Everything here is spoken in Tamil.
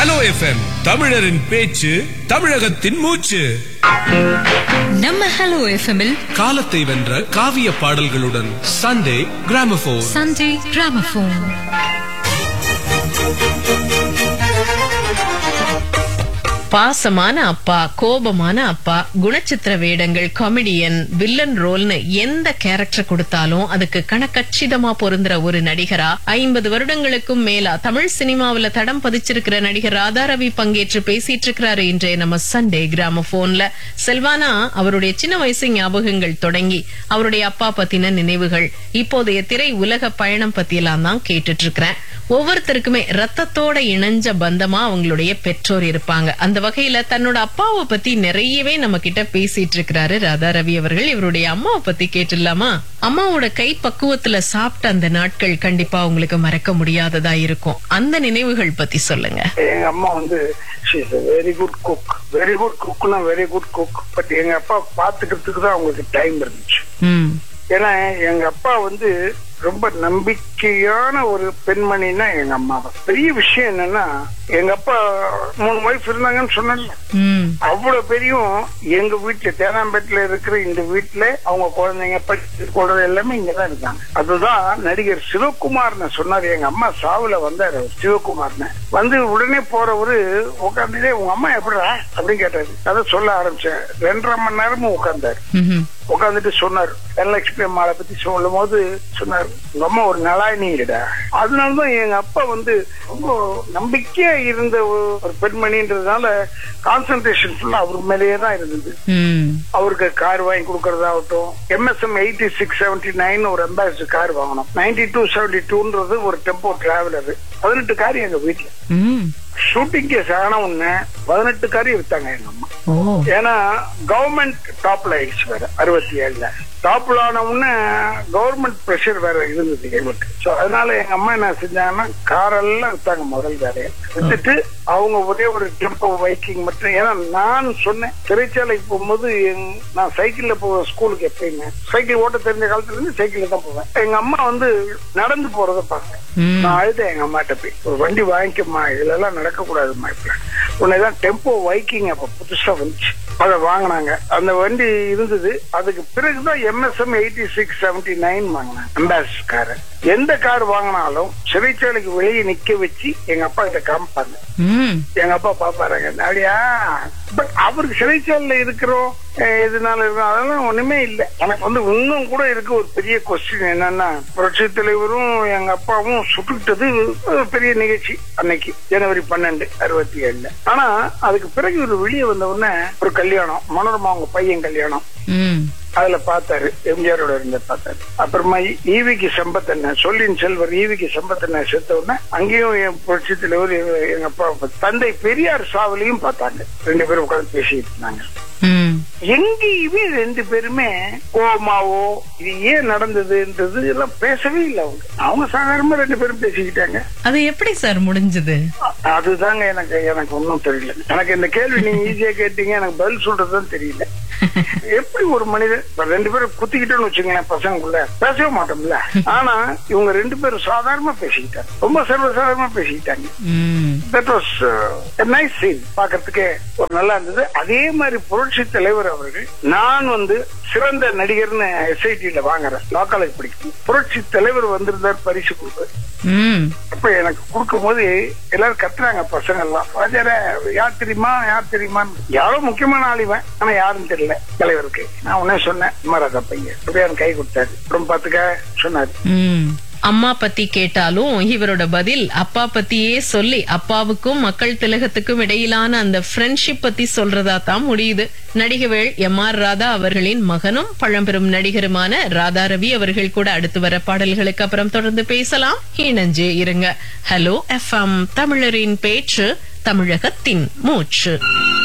ஹலோ எஃப்எம் தமிழரின் பேச்சு தமிழகத்தின் மூச்சு நம்ம ஹலோ எஃப்எம்மில் காலத்தை வென்ற காவிய பாடல்களுடன் சண்டே கிராமபோன் சண்டே கிராமபோன் பாசமான அப்பா கோபமான அப்பா குணச்சித்திர வேடங்கள் காமெடியன் வில்லன் ரோல்னு எந்த கேரக்டர் கொடுத்தாலும் அதுக்கு கணக்கச்சிதமா பொருந்துற ஒரு நடிகரா ஐம்பது வருடங்களுக்கும் மேலா தமிழ் சினிமாவுல தடம் பதிச்சிருக்கிற நடிகர் ராதாரவி பங்கேற்று பேசிட்டு இருக்கிறாரு இன்றைய நம்ம சண்டே கிராம போன்ல செல்வானா அவருடைய சின்ன வயசு ஞாபகங்கள் தொடங்கி அவருடைய அப்பா பத்தின நினைவுகள் இப்போதைய திரை உலக பயணம் பத்தியெல்லாம் தான் கேட்டுட்டு இருக்கிறேன் ஒவ்வொருத்தருக்குமே ரத்தத்தோட இணைஞ்ச பந்தமா அவங்களுடைய பெற்றோர் இருப்பாங்க அந்த வகையில தன்னோட அப்பாவை பத்தி நிறையவே நம்ம கிட்ட பேசிட்டு இருக்கிறாரு ராதா ரவி அவர்கள் இவருடைய அம்மாவை பத்தி கேட்டுடலாமா அம்மாவோட கை பக்குவத்துல சாப்பிட்ட அந்த நாட்கள் கண்டிப்பா உங்களுக்கு மறக்க முடியாததா இருக்கும் அந்த நினைவுகள் பத்தி சொல்லுங்க எங்க அம்மா வந்து very good cook very good குக்னா வெரி குட் குக் பட் எங்க அப்பா பாத்துக்கிறதுக்கு தான் அவங்களுக்கு டைம் இருந்துச்சு ம் ஏன்னா எங்க அப்பா வந்து ரொம்ப நம்பிக்கையான ஒரு பெண்மணின்னா எங்க அம்மா தான் பெரிய விஷயம் என்னன்னா எங்க அப்பா மூணு ஒய்ஃப் இருந்தாங்கன்னு சொன்னல ம் அவ்வளவு பெரியும் எங்க வீட்டுல தேனாம்பேட்டில இருக்கிற இந்த வீட்டுல அவங்க குழந்தைங்க படிச்சு குழந்தை எல்லாமே இங்கதான் இருக்காங்க அதுதான் நடிகர் சிவகுமார்னு சொன்னாரு எங்க அம்மா சாவுல வந்தாரு அவர் சிவகுமார்னு வந்து உடனே போறவரு உட்காந்துட்டே உங்க அம்மா எப்படிடா அப்படின்னு கேட்டாரு அதை சொல்ல ஆரம்பிச்சேன் ரெண்டரை மணி நேரமும் உட்கார்ந்தாரு ம்ஹும். உட்காந்துட்டு சொன்னார் தனலட்சுமி அம்மாளை பத்தி சொல்லும் போது சொன்னார் உங்க அம்மா ஒரு நலாயினிடா அதனாலதான் எங்க அப்பா வந்து ரொம்ப நம்பிக்கையா இருந்த ஒரு- ஒரு பெண்மணின்றதுனால கான்சென்ட்ரேஷன் ஃபுல்லா அவர் மேலேயே தான் இருந்தது ம் அவருக்கு கார் வாங்கி கொடுக்கறதாகட்டும் MSM eighty six seventy nine ஒரு அம்பாசிடர் கார் வாங்கணும் நைன்டி டூ செவன்டி டூன்றது ஒரு டெம்போ டிராவலர் பதினெட்டு கார் எங்க வீட்டுல ம் ஷூட்டிங் கேஸ் ஆன உடனே பதினெட்டு கார் வித்தாங்க எங்க அம்மா ஓ ஏன்னா கவர்மெண்ட் டாப்ல ஆயிடுச்சு வேற அறுபத்தி ஏழுல டாப்ல ஆன உடனே கவர்மெண்ட் ப்ரெஷர் வேற இருந்தது எங்களுக்கு சோ அதனால எங்க அம்மா என்ன செஞ்சாங்கன்னா காரெல்லாம் வித்தாங்க முதல் வேலையை வித்துட்டு அவங்க ஒரே ஒரு டெம்போ பைக்கிங் மட்டும் ஏன்னா நான் சொன்னேன் சிறைச்சாலைக்கு போகும்போது எங்க- நான் சைக்கிள்ல போவேன் ஸ்கூலுக்கு எப்பயுமே சைக்கிள் ஓட்ட தெரிஞ்ச காலத்துல இருந்து சைக்கிள்ல தான் போவேன் எங்க அம்மா வந்து நடந்து போறத பார்த்தேன் ம். நான் அழுதேன் எங்க அம்மாட்ட போய் ஒரு வண்டி வாங்கிக்கம்மா இதுல எல்லாம் நடக்க கூடாதுமா இப்ப உன்னைதான் டெம்போ வைக்கிங் அப்ப புதுசா வந்துச்சு அதை வாங்கினாங்க அந்த வண்டி இருந்தது அதுக்கு பிறகுதான் MSM eighty six seventy nine வாங்கினேன் அம்பாசிடர் காரை எந்த கார் வாங்கினாலும் சிறைச்சாலைக்கு வெளியே நிக்க வச்சு எங்க அப்பா கிட்ட காமிப்பாங்க ம் எங்க அப்பா பாப்பாருங்க அப்படியா பட் அவருக்கு சிறைச்சாலையில இருக்கிறோம் அஹ் எதனால இருக்கோம் அதெல்லாம் ஒண்ணுமே இல்லை எனக்கு வந்து இன்னும் கூட இருக்க ஒரு பெரிய கொஸ்டின் என்னன்னா புரட்சி தலைவரும் எங்க அப்பாவும் சுட்டுக்கிட்டது ஒரு பெரிய நிகழ்ச்சி அன்னைக்கு ஜனவரி பன்னெண்டு அறுபத்தி ஏழுல ஆனா அதுக்கு பிறகு ஒரு வெளியே வந்த உடனே ஒரு கல்யாணம் மனோரமா அவங்க பையன் கல்யாணம் ம் அதுல பார்த்தாரு எம்ஜிஆரோட இருந்த பார்த்தாரு அப்புறமா ஈவிக்கு சம்பத்தண்ண சொல்லின் செல்வர் ஈவிக்கு சம்பத்தண்ண செத்த உடனே அங்கேயும் என் புரட்சி தலைவர் எங்க எங்க அப்பா பா- தந்தை பெரியார் சாவலையும் பார்த்தாங்க ரெண்டு பேரும் உட்கார்ந்து பேசிட்டு இருந்தாங்க ம் எங்கேயுமே ரெண்டு பேருமே கோமாவோ இது ஏன் நடந்ததுன்றது எல்லாம் பேசவே இல்லை அவங்க அவங்க சாதாரணமா ரெண்டு பேரும் பேசிக்கிட்டாங்க அது எப்படி சார் முடிஞ்சது அ- அதுதாங்க எனக்கு எனக்கு ஒன்றும் தெரியல எனக்கு இந்த கேள்வி நீங்க ஈஸியா கேட்டீங்க எனக்கு பதில் சொல்றதுதான் தெரியல எப்படி ஒரு மனிதன் இப்ப ரெண்டு பேரும் குத்திக்கிட்டோன்னு வச்சுங்களேன் பசங்களுக்குள்ள பேசவே மாட்டோம்ல ஆனா இவங்க ரெண்டு பேரும் சாதாரணமா பேசிக்கிட்டாங்க ரொம்ப சர்வசாதாரணமா பேசிக்கிட்டாங்க ம் தட் வாஸ் நைஸ் சீன் பாக்குறதுக்கே ஒரு நல்லா இருந்தது அதே மாதிரி புரட்சி தலைவர் அவர்கள் நான் வந்து சிறந்த நடிகர்னு எஸ்ஐடில வாங்குறேன் லா காலேஜ் படிக்கும் புரட்சி தலைவர் வந்திருந்தார் பரிசு கொடுப்பாரு ம் அப்ப எனக்கு கொடுக்கும் போது எல்லாரும் கத்துறாங்க பசங்க எல்லாம் வாஜார யார் தெரியுமா யார் தெரியுமா யாரோ முக்கியமான ஆளிவன் ஆனா யாரும் தெரியல தலைவருக்கு நான் உடனே சொன்னேன் குமாராதா பையன் அப்படியே எனக்கு கை கொடுத்தாரு அப்புறம் பாத்துக்க சொன்னாரு ம். அம்மா பத்தி கேட்டாலும் இவரோட பதில் அப்பா பத்தியே சொல்லி அப்பாவுக்கும் மக்கள் திலகத்துக்கும் இடையிலான அந்த ஃப்ரெண்ட்ஷிப் பத்தி சொல்றதா தான் முடியுது நடிகவேள் எம் ஆர் ராதா அவர்களின் மகனும் பழம்பெரும் நடிகருமான ராதா ரவி அவர்கள் கூட அடுத்து வர பாடல்களுக்கு அப்புறம் தொடர்ந்து பேசலாம் இணைஞ்சே இருங்க ஹலோ எஃப்எம் தமிழரின் பேச்சு தமிழகத்தின் மூச்சு